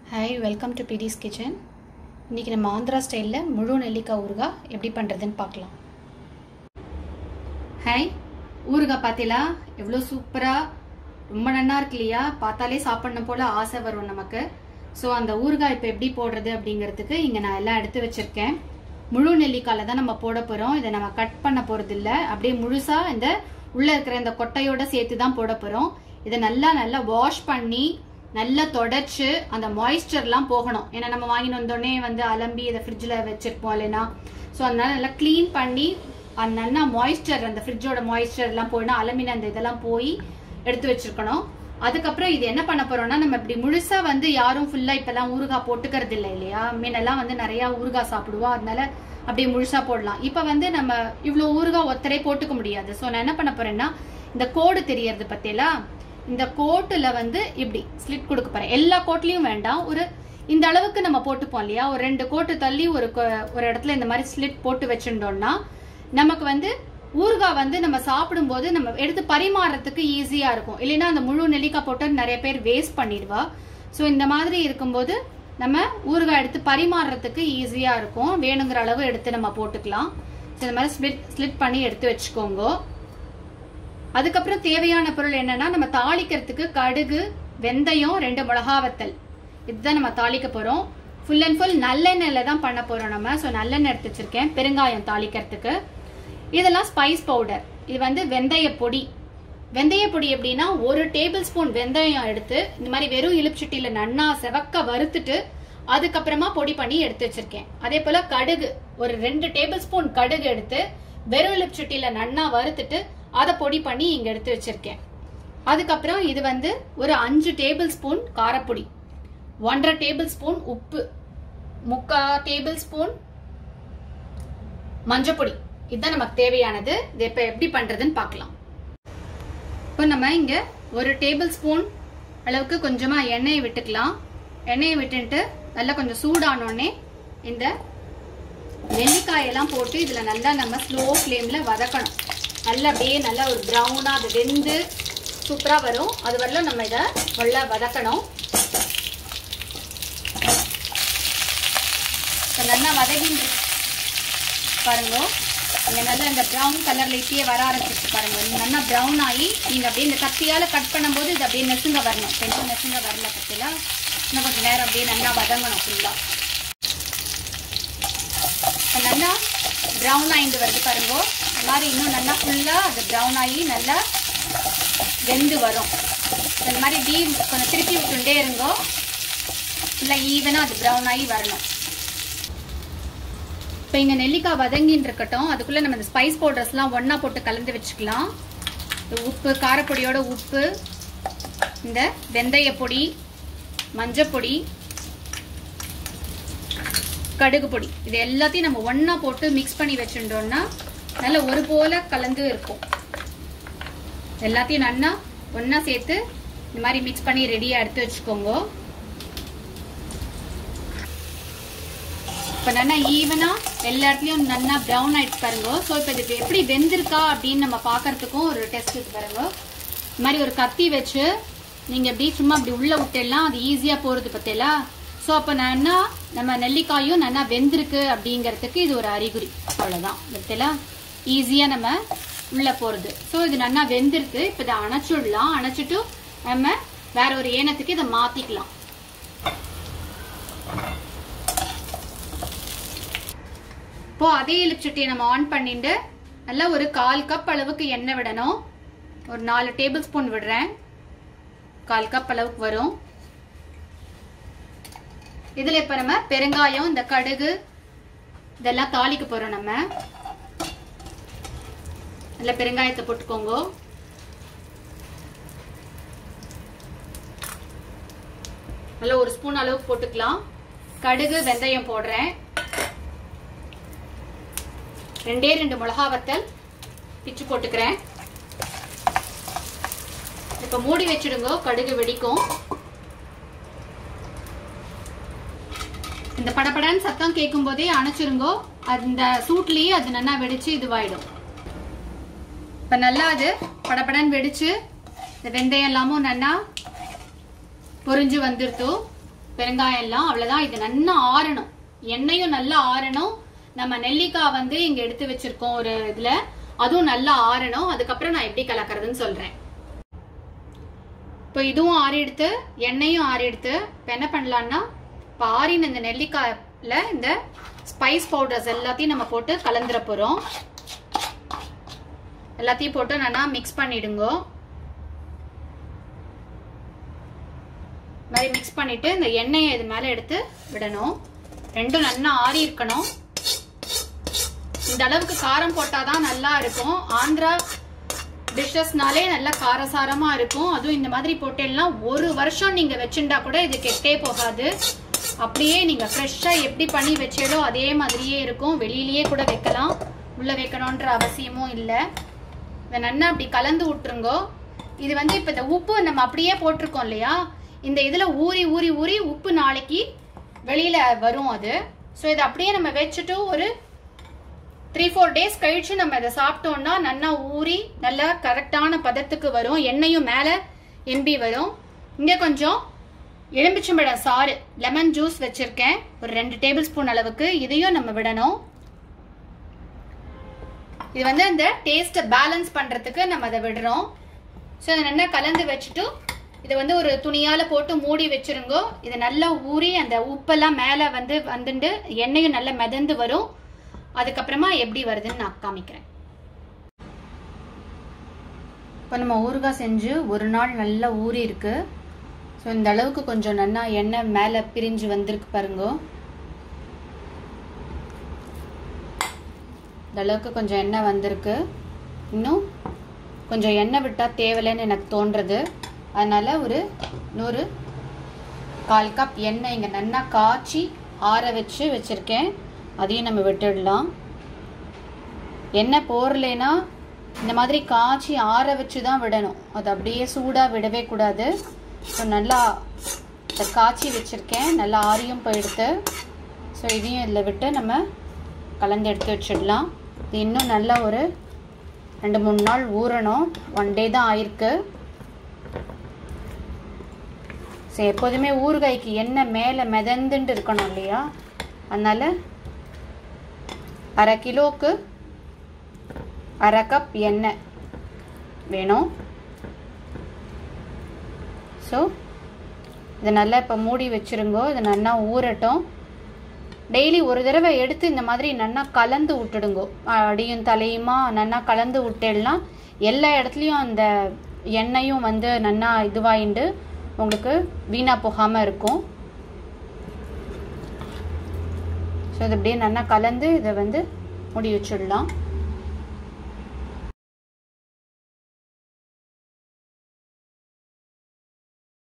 hi welcome to பிடிஸ் kitchen இன்றைக்கி நம்ம ஆந்திரா ஸ்டைலில் முழு நெல்லிக்காய் ஊறுகாய் எப்படி பண்ணுறதுன்னு பார்க்கலாம் ஹாய் ஊறுகாய் பார்த்தீங்களா எவ்வளோ சூப்பராக ரொம்ப நன்னா இருக்கு இல்லையா பார்த்தாலே சாப்பிடணும் போல் ஆசை வரும் நமக்கு ஸோ அந்த ஊறுகாய் இப்போ எப்படி போடுறது அப்படிங்கிறதுக்கு இங்கே நான் எல்லாம் எடுத்து வச்சுருக்கேன் முழு நெல்லிக்காயில் தான் நம்ம போட போகிறோம் இதை நம்ம கட் பண்ண போகிறது இல்லை அப்படியே முழுசாக இந்த உள்ளே இருக்கிற இந்த கொட்டையோட சேர்த்து தான் போட போகிறோம் இதை நல்லா நல்லா வாஷ் பண்ணி நல்லா தொடச்சு அந்த மாய்ஸ்சர்லாம் போகணும் ஏன்னா நம்ம வாங்கிட்டு வந்தோடனே வந்து அலம்பி இதை ஃப்ரிட்ஜில் வச்சிருப்போம் இல்லைன்னா ஸோ அதனால நல்லா க்ளீன் பண்ணி அந்த நல்லா மாய்ஸ்சர் அந்த ஃப்ரிட்ஜோட மாய்ஸ்சர் எல்லாம் போயினா அலமின அந்த இதெல்லாம் போய் எடுத்து வச்சிருக்கணும் அதுக்கப்புறம் இது என்ன பண்ண போறோம்னா நம்ம இப்படி முழுசா வந்து யாரும் ஃபுல்லா இப்பெல்லாம் ஊறுகாய் போட்டுக்கிறது இல்லை இல்லையா மீனெல்லாம் வந்து நிறைய ஊறுகாய் சாப்பிடுவோம் அதனால அப்படியே முழுசா போடலாம் இப்ப வந்து நம்ம இவ்வளவு ஊறுகாய் ஒத்தரை போட்டுக்க முடியாது ஸோ நான் என்ன பண்ண போறேன்னா இந்த கோடு தெரியறது பத்தியெல்லாம் இந்த கோட்டுல வந்து இப்படி ஸ்லிட் கொடுக்க போறேன் எல்லா கோட்லயும் வேண்டாம் ஒரு இந்த அளவுக்கு நம்ம போட்டுப்போம் இல்லையா ஒரு ரெண்டு கோட்டு தள்ளி ஒரு கொ- ஒரு இடத்துல இந்த மாதிரி ஸ்லிட் போட்டு வச்சுட்டோம்னா நமக்கு வந்து ஊறுகாய் வந்து நம்ம சாப்பிடும்போது நம்ம எடுத்து பரிமாறதுக்கு ஈஸியா இருக்கும் இல்லைன்னா அந்த முழு நெல்லிக்காய் போட்டு நிறைய பேர் வேஸ்ட் பண்ணிடுவா ஸோ இந்த மாதிரி இருக்கும்போது நம்ம ஊறுகாய் எடுத்து பரிமாறுறதுக்கு ஈஸியா இருக்கும் வேணுங்கிற அளவு எடுத்து நம்ம போட்டுக்கலாம் ஸோ இந்த மாதிரி ஸ்லிட் ஸ்லிட் பண்ணி எடுத்து வச்சுக்கோங்க அதுக்கப்புறம் தேவையான பொருள் என்னன்னா நம்ம தாளிக்கிறதுக்கு கடுகு வெந்தயம் ரெண்டு மிளகா வத்தல் இதுதான் நம்ம தாளிக்க போறோம் ஃபுல் அண்ட் ஃபுல் நல்லெண்ணெயில தான் பண்ண போறோம் நம்ம ஸோ நல்லெண்ணெய் எடுத்து வச்சிருக்கேன் பெருங்காயம் தாளிக்கிறதுக்கு இதெல்லாம் ஸ்பைஸ் பவுடர் இது வந்து வெந்தய பொடி வெந்தய பொடி எப்படின்னா ஒரு டேபிள் ஸ்பூன் வெந்தயம் எடுத்து இந்த மாதிரி வெறும் இலுப்பிச்சிட்டியில நன்னா செவக்க வறுத்துட்டு அதுக்கப்புறமா பொடி பண்ணி எடுத்து வச்சிருக்கேன் அதே போல கடுகு ஒரு ரெண்டு டேபிள் ஸ்பூன் கடுகு எடுத்து வெறும் இலுப்பிச்சிட்டியில நன்னா வறுத்துட்டு அதை பொடி பண்ணி இங்க எடுத்து வச்சிருக்கேன் அதுக்கப்புறம் இது வந்து ஒரு அஞ்சு டேபிள் ஸ்பூன் காரப்பொடி ஒன்றரை டேபிள் ஸ்பூன் உப்பு முக்கா டேபிள் ஸ்பூன் மஞ்சப்பொடி இதுதான் நமக்கு தேவையானது இது இப்ப எப்படி பண்றதுன்னு பார்க்கலாம் இப்போ நம்ம இங்க ஒரு டேபிள் ஸ்பூன் அளவுக்கு கொஞ்சமா எண்ணெயை விட்டுக்கலாம் எண்ணெயை விட்டுட்டு நல்லா கொஞ்சம் சூடானோடனே இந்த நெல்லிக்காயெல்லாம் போட்டு இதுல நல்லா நம்ம ஸ்லோ ஃப்ளேம்ல வதக்கணும் நல்லா அப்படியே நல்லா ஒரு ப்ரௌனா அது வெந்து சூப்பரா வரும் அது வரலும் நம்ம இதை நல்லா வதக்கணும் இப்போ நல்லா வதகின்ற பாருங்க இங்க நல்லா இந்த ப்ரௌன் கலர்ல இப்பயே வர ஆரம்பிச்சிச்சு பாருங்க இது நல்லா ப்ரௌன் ஆகி நீங்க அப்படியே இந்த கத்தியால கட் பண்ணும்போது இது அப்படியே நெசுங்க வரணும் கொஞ்சம் நெசுங்க வரல பத்தில இன்னும் கொஞ்சம் நேரம் அப்படியே நல்லா வதங்கணும் ஃபுல்லா இப்போ நல்லா ப்ரௌன் ஆயிட்டு வருது பாருங்க இந்த மாதிரி இன்னும் நல்லா ஃபுல்லா அது ப்ரௌன் ஆகி நல்லா வெந்து வரும் இந்த மாதிரி டீ கொஞ்சம் திருப்பி விட்டுட்டே இருங்கோ இல்லை ஈவனாக அது ப்ரௌன் ஆகி வரணும் இப்போ இங்கே நெல்லிக்காய் வதங்கின்னு இருக்கட்டும் அதுக்குள்ளே நம்ம இந்த ஸ்பைஸ் பவுடர்ஸ்லாம் ஒன்றா போட்டு கலந்து வச்சுக்கலாம் இந்த உப்பு காரப்பொடியோட உப்பு இந்த வெந்தய பொடி மஞ்சப்பொடி கடுகு பொடி இது எல்லாத்தையும் நம்ம ஒன்றா போட்டு மிக்ஸ் பண்ணி வச்சுட்டோம்னா நல்ல ஒரு போல கலந்து இருக்கும் எல்லாத்தையும் நல்லா ஒன்றா சேர்த்து இந்த மாதிரி மிக்ஸ் பண்ணி ரெடியாக எடுத்து வச்சுக்கோங்க இப்போ நல்லா ஈவனா எல்லா இடத்துலயும் நல்லா ப்ரௌன் ஆயிடுச்சு பாருங்க ஸோ இப்போ இது எப்படி வெந்திருக்கா அப்படின்னு நம்ம பார்க்கறதுக்கும் ஒரு டெஸ்ட் இருக்கு பாருங்க இந்த மாதிரி ஒரு கத்தி வச்சு நீங்க எப்படி சும்மா அப்படி உள்ள விட்டுடலாம் அது ஈஸியா போறது பத்தியலா ஸோ அப்போ நல்லா நம்ம நெல்லிக்காயும் நல்லா வெந்திருக்கு அப்படிங்கிறதுக்கு இது ஒரு அறிகுறி அவ்வளோதான் பத்தியலா ஈஸியா நம்ம உள்ள போறது ஸோ இது நல்லா வெந்திருக்கு இப்போ இதை அணைச்சிடலாம் அணைச்சிட்டு நம்ம வேற ஒரு ஏனத்துக்கு இதை மாத்திக்கலாம் இப்போ அதே எலிப்சிட்டியை நம்ம ஆன் பண்ணிட்டு நல்லா ஒரு கால் கப் அளவுக்கு எண்ணெய் விடணும் ஒரு நாலு டேபிள் ஸ்பூன் விடுறேன் கால் கப் அளவுக்கு வரும் இதுல இப்ப நம்ம பெருங்காயம் இந்த கடுகு இதெல்லாம் தாளிக்க போறோம் நம்ம நல்ல பெருங்காயத்தை போட்டுக்கோங்க நல்ல ஒரு ஸ்பூன் அளவுக்கு போட்டுக்கலாம் கடுகு வெந்தயம் போடுறேன் ரெண்டே ரெண்டு மிளகா வத்தல் பிச்சு போட்டுக்கிறேன் இப்ப மூடி வச்சிடுங்க கடுகு வெடிக்கும் இந்த படபடன்னு சத்தம் கேட்கும் போதே அணைச்சிருங்கோ அந்த சூட்லயே அது நல்லா வெடிச்சு இதுவாயிடும் இப்ப நல்லா அது படபடன்னு வெடிச்சு இந்த வெந்தயம் எல்லாமும் நல்லா பொரிஞ்சு வந்துருத்தோ பெருங்காயம் எல்லாம் அவ்வளவுதான் இது நல்லா ஆறணும் எண்ணெயும் நல்லா ஆறணும் நம்ம நெல்லிக்காய் வந்து இங்க எடுத்து வச்சிருக்கோம் ஒரு இதுல அதுவும் நல்லா ஆறணும் அதுக்கப்புறம் நான் எப்படி கலக்கறதுன்னு சொல்றேன் இப்போ இதுவும் ஆறி எடுத்து எண்ணெயும் ஆறி எடுத்து இப்போ என்ன பண்ணலாம்னா இப்போ ஆறின இந்த நெல்லிக்காயில இந்த ஸ்பைஸ் பவுடர்ஸ் எல்லாத்தையும் நம்ம போட்டு கலந்துட போறோம் எல்லாத்தையும் போட்டு நல்லா மிக்ஸ் பண்ணிடுங்க மாதிரி மிக்ஸ் பண்ணிட்டு இந்த எண்ணெயை இது மேல எடுத்து விடணும் ரெண்டும் நல்லா ஆறி இருக்கணும் இந்த அளவுக்கு காரம் போட்டாதான் நல்லா இருக்கும் ஆந்திரா டிஷ்ஷஸ்னாலே நல்லா காரசாரமா இருக்கும் அதுவும் இந்த மாதிரி போட்டேன்னா ஒரு வருஷம் நீங்க வச்சுட்டா கூட இது கெட்டே போகாது அப்படியே நீங்க ஃப்ரெஷ்ஷா எப்படி பண்ணி வச்சேலோ அதே மாதிரியே இருக்கும் வெளியிலயே கூட வைக்கலாம் உள்ள வைக்கணும்ன்ற அவசியமும் இல்லை இதை நல்லா அப்படி கலந்து விட்டுருங்கோ இது வந்து இப்ப இந்த உப்பு நம்ம அப்படியே போட்டிருக்கோம் இல்லையா இந்த இதுல ஊறி ஊறி ஊறி உப்பு நாளைக்கு வெளியில வரும் அது ஸோ இதை அப்படியே நம்ம வச்சுட்டு ஒரு த்ரீ ஃபோர் டேஸ் கழிச்சு நம்ம இதை சாப்பிட்டோம்னா நல்லா ஊறி நல்லா கரெக்டான பதத்துக்கு வரும் எண்ணெயும் மேலே எம்பி வரும் இங்கே கொஞ்சம் எலும்பிச்சம்பழம் சாறு லெமன் ஜூஸ் வச்சிருக்கேன் ஒரு ரெண்டு டேபிள் ஸ்பூன் அளவுக்கு இதையும் நம்ம விடணும் இது வந்து அந்த டேஸ்ட்டை பேலன்ஸ் பண்ணுறதுக்கு நம்ம அதை விடுறோம் ஸோ இதை நல்லா கலந்து வச்சுட்டு இதை வந்து ஒரு துணியால போட்டு மூடி வச்சிருங்கோ இது நல்லா ஊறி அந்த உப்பெல்லாம் மேலே வந்து வந்துட்டு எண்ணெயும் நல்லா மிதந்து வரும் அதுக்கப்புறமா எப்படி வருதுன்னு நான் காமிக்கிறேன் இப்போ நம்ம ஊறுகாய் செஞ்சு ஒரு நாள் நல்லா ஊறி இருக்கு ஸோ இந்த அளவுக்கு கொஞ்சம் நல்லா எண்ணெய் மேலே பிரிஞ்சு வந்திருக்கு பாருங்க இந்த அளவுக்கு கொஞ்சம் எண்ணெய் வந்திருக்கு இன்னும் கொஞ்சம் எண்ணெய் விட்டால் தேவையில்லைன்னு எனக்கு தோன்றது அதனால ஒரு நூறு கால் கப் எண்ணெய் இங்கே நல்லா காய்ச்சி ஆற வச்சு வச்சுருக்கேன் அதையும் நம்ம விட்டுடலாம் எண்ணெய் போரலைன்னா இந்த மாதிரி காய்ச்சி ஆற வச்சு தான் விடணும் அது அப்படியே சூடாக விடவே கூடாது ஸோ நல்லா இதை காய்ச்சி வச்சுருக்கேன் நல்லா ஆரியும் போயிடுத்து ஸோ இதையும் இதில் விட்டு நம்ம கலந்து எடுத்து வச்சிடலாம் இது இன்னும் நல்லா ஒரு ரெண்டு மூணு நாள் ஊறணும் ஒன் டே தான் ஆயிருக்கு ஸோ எப்போதுமே ஊறுகாய்க்கு எண்ணெய் மேலே மிதந்துட்டு இருக்கணும் இல்லையா அதனால் அரை கிலோவுக்கு அரை கப் எண்ணெய் வேணும் ஸோ இதை நல்லா இப்போ மூடி வச்சுருங்கோ இது நல்லா ஊறட்டும் டெய்லி ஒரு தடவை எடுத்து இந்த மாதிரி நல்லா கலந்து விட்டுடுங்கோ அடியும் தலையுமா நல்லா கலந்து விட்டேன்னா எல்லா இடத்துலையும் அந்த எண்ணெயும் வந்து நல்லா இதுவாயிண்டு உங்களுக்கு வீணாக போகாமல் இருக்கும் ஸோ இது அப்படியே நல்லா கலந்து இதை வந்து மூடி வச்சிடலாம்